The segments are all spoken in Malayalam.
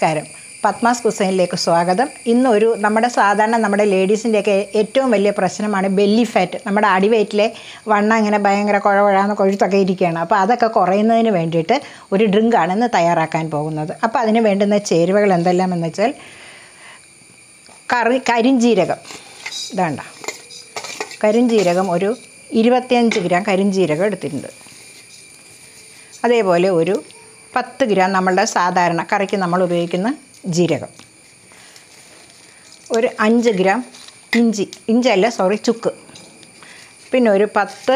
നമസ്കാരം പത്മാസ് കുസൈനിലേക്ക് സ്വാഗതം ഇന്നൊരു നമ്മുടെ സാധാരണ നമ്മുടെ ലേഡീസിൻ്റെയൊക്കെ ഏറ്റവും വലിയ പ്രശ്നമാണ് ബെല്ലി ഫാറ്റ് നമ്മുടെ അടിവയറ്റിലെ വണ്ണം ഇങ്ങനെ ഭയങ്കര കുഴകുഴാന്ന് കൊഴുത്തൊക്കെ ഇരിക്കുകയാണ് അപ്പോൾ അതൊക്കെ കുറയുന്നതിന് വേണ്ടിയിട്ട് ഒരു ഡ്രിങ്കാണ് ഇന്ന് തയ്യാറാക്കാൻ പോകുന്നത് അപ്പോൾ അതിന് വേണ്ടുന്ന ചേരുവകൾ എന്തെല്ലാമെന്ന് വെച്ചാൽ കറി കരിഞ്ജീരകം ഇതാണ്ട കരിഞ്ജീരകം ഒരു ഇരുപത്തിയഞ്ച് ഗ്രാം കരിഞ്ജീരകം എടുത്തിട്ടുണ്ട് അതേപോലെ ഒരു പത്ത് ഗ്രാം നമ്മളുടെ സാധാരണ കറിക്ക് നമ്മൾ ഉപയോഗിക്കുന്ന ജീരകം ഒരു അഞ്ച് ഗ്രാം ഇഞ്ചി ഇഞ്ചല്ല സോറി ചുക്ക് പിന്നെ ഒരു പത്ത്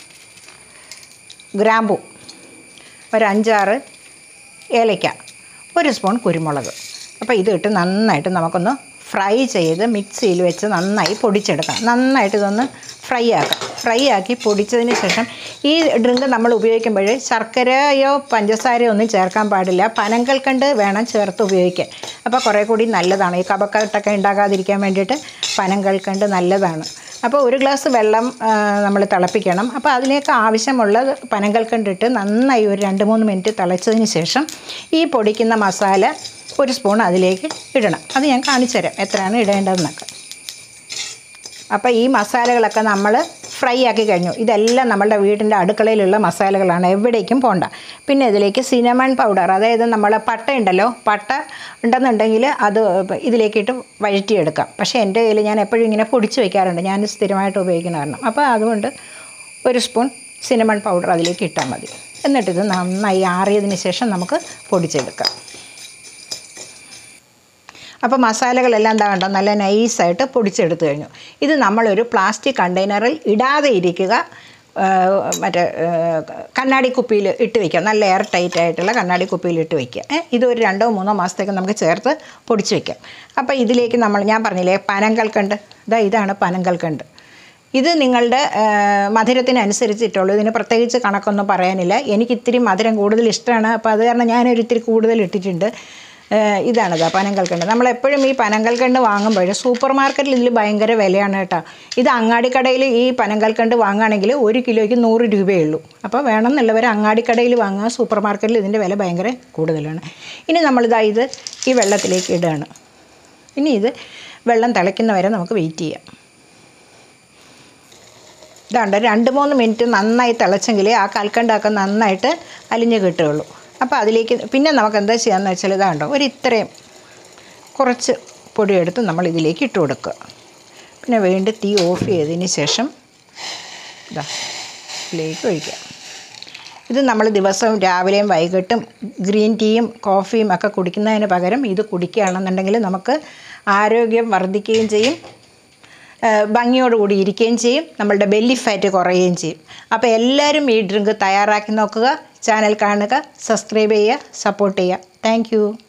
ഗ്രാമ്പു ഒരു അഞ്ചാറ് ഏലയ്ക്ക ഒരു സ്പൂൺ കുരുമുളക് അപ്പോൾ ഇത് ഇട്ട് നന്നായിട്ട് നമുക്കൊന്ന് ഫ്രൈ ചെയ്ത് മിക്സിയിൽ വെച്ച് നന്നായി പൊടിച്ചെടുക്കാം നന്നായിട്ട് ഇതൊന്ന് ഫ്രൈ ആക്കാം ഫ്രൈ ആക്കി പൊടിച്ചതിന് ശേഷം ഈ ഡ്രിങ്ക് നമ്മൾ ഉപയോഗിക്കുമ്പോൾ ശർക്കരയോ പഞ്ചസാരയോ ഒന്നും ചേർക്കാൻ പാടില്ല പനങ്കൽക്കണ്ട് വേണം ചേർത്ത് ഉപയോഗിക്കാൻ അപ്പോൾ കുറേ കൂടി നല്ലതാണ് ഈ കപക്കെട്ടൊക്കെ ഉണ്ടാകാതിരിക്കാൻ വേണ്ടിയിട്ട് പനങ്കൽക്കണ്ട് നല്ലതാണ് അപ്പോൾ ഒരു ഗ്ലാസ് വെള്ളം നമ്മൾ തിളപ്പിക്കണം അപ്പോൾ അതിലേക്ക് ആവശ്യമുള്ള പനങ്കൽക്കണ്ടിട്ട് നന്നായി ഒരു രണ്ട് മൂന്ന് മിനിറ്റ് തിളച്ചതിന് ശേഷം ഈ പൊടിക്കുന്ന മസാല ഒരു സ്പൂൺ അതിലേക്ക് ഇടണം അത് ഞാൻ കാണിച്ചു തരാം എത്രയാണ് ഇടേണ്ടതെന്നൊക്കെ അപ്പോൾ ഈ മസാലകളൊക്കെ നമ്മൾ ഫ്രൈ ആക്കി കഴിഞ്ഞു ഇതെല്ലാം നമ്മളുടെ വീടിൻ്റെ അടുക്കളയിലുള്ള മസാലകളാണ് എവിടേക്കും പോണ്ട പിന്നെ ഇതിലേക്ക് സിനമൺ പൗഡർ അതായത് നമ്മൾ പട്ട ഉണ്ടല്ലോ പട്ട ഉണ്ടെന്നുണ്ടെങ്കിൽ അത് ഇതിലേക്കിട്ട് വഴറ്റിയെടുക്കാം പക്ഷേ എൻ്റെ കയ്യിൽ ഞാൻ എപ്പോഴും ഇങ്ങനെ പൊടിച്ച് വയ്ക്കാറുണ്ട് ഞാൻ സ്ഥിരമായിട്ട് ഉപയോഗിക്കുന്ന കാരണം അപ്പോൾ അതുകൊണ്ട് ഒരു സ്പൂൺ സിനമൺ പൗഡർ അതിലേക്ക് ഇട്ടാൽ മതി എന്നിട്ടിത് നന്നായി ആറിയതിന് ശേഷം നമുക്ക് പൊടിച്ചെടുക്കാം അപ്പോൾ മസാലകളെല്ലാം എന്താ കണ്ടോ നല്ല നൈസായിട്ട് പൊടിച്ചെടുത്ത് കഴിഞ്ഞു ഇത് നമ്മളൊരു പ്ലാസ്റ്റിക് കണ്ടെയ്നറിൽ ഇടാതെ ഇരിക്കുക മറ്റേ കണ്ണാടി കുപ്പിയിൽ ഇട്ട് വയ്ക്കുക നല്ല എയർ ടൈറ്റ് ആയിട്ടുള്ള കണ്ണാടി കുപ്പിയിൽ ഇട്ട് വയ്ക്കുക ഏ ഇത് ഒരു രണ്ടോ മൂന്നോ മാസത്തേക്ക് നമുക്ക് ചേർത്ത് പൊടിച്ച് വയ്ക്കാം അപ്പോൾ ഇതിലേക്ക് നമ്മൾ ഞാൻ പറഞ്ഞില്ലേ പനങ്കൽക്കണ്ട് ഇതാ ഇതാണ് പനങ്കൽക്കണ്ട് ഇത് നിങ്ങളുടെ മധുരത്തിനനുസരിച്ചിട്ടുള്ളൂ ഇതിന് പ്രത്യേകിച്ച് കണക്കൊന്നും പറയാനില്ല എനിക്ക് ഇത്തിരി മധുരം കൂടുതൽ ഇഷ്ടമാണ് അപ്പോൾ അത് കാരണം ഞാനൊരു ഇത്തിരി കൂടുതൽ ഇട്ടിട്ടുണ്ട് ഇതാണിത് പനങ്കൽക്കണ്ട് നമ്മളെപ്പോഴും ഈ പനങ്കൽക്കണ്ട് വാങ്ങുമ്പോൾ സൂപ്പർ മാർക്കറ്റിൽ ഇതിൽ ഭയങ്കര വിലയാണ് കേട്ടോ ഇത് അങ്ങാടിക്കടയിൽ ഈ പനങ്കൽക്കണ്ട് വാങ്ങുകയാണെങ്കിൽ ഒരു കിലോയ്ക്ക് നൂറ് രൂപയേ ഉള്ളൂ അപ്പോൾ വേണമെന്നുള്ളവർ അങ്ങാടിക്കടയിൽ വാങ്ങുക സൂപ്പർ മാർക്കറ്റിൽ ഇതിൻ്റെ വില ഭയങ്കര കൂടുതലാണ് ഇനി നമ്മളിതാ ഇത് ഈ വെള്ളത്തിലേക്ക് ഇടുകയാണ് ഇനി ഇത് വെള്ളം തിളയ്ക്കുന്നവരെ നമുക്ക് വെയിറ്റ് ചെയ്യാം ഇതാണ്ട് രണ്ട് മൂന്ന് മിനിറ്റ് നന്നായി തിളച്ചെങ്കിൽ ആ കൽക്കണ്ടൊക്കെ നന്നായിട്ട് അലിഞ്ഞ് കിട്ടുകയുള്ളൂ അപ്പോൾ അതിലേക്ക് പിന്നെ നമുക്ക് എന്താ ചെയ്യാമെന്ന് വെച്ചാൽ ഇതാണ്ടോ ഒരു ഇത്രയും കുറച്ച് പൊടിയെടുത്ത് നമ്മൾ ഇതിലേക്ക് ഇട്ട് കൊടുക്കുക പിന്നെ വീണ്ടും തീ ഓഫ് ചെയ്തതിന് ശേഷം ഇതാ ഇതിലേക്ക് ഒഴിക്കുക ഇത് നമ്മൾ ദിവസവും രാവിലെയും വൈകിട്ടും ഗ്രീൻ ടീയും കോഫിയും ഒക്കെ കുടിക്കുന്നതിന് പകരം ഇത് കുടിക്കുകയാണെന്നുണ്ടെങ്കിൽ നമുക്ക് ആരോഗ്യം വർദ്ധിക്കുകയും ചെയ്യും ഭംഗിയോടുകൂടി ഇരിക്കുകയും ചെയ്യും നമ്മളുടെ ബെല്ലി ഫാറ്റ് കുറയുകയും ചെയ്യും അപ്പോൾ എല്ലാവരും ഈ ഡ്രിങ്ക് തയ്യാറാക്കി നോക്കുക ചാനൽ കാണുക സബ്സ്ക്രൈബ് ചെയ്യുക സപ്പോർട്ട് ചെയ്യുക താങ്ക്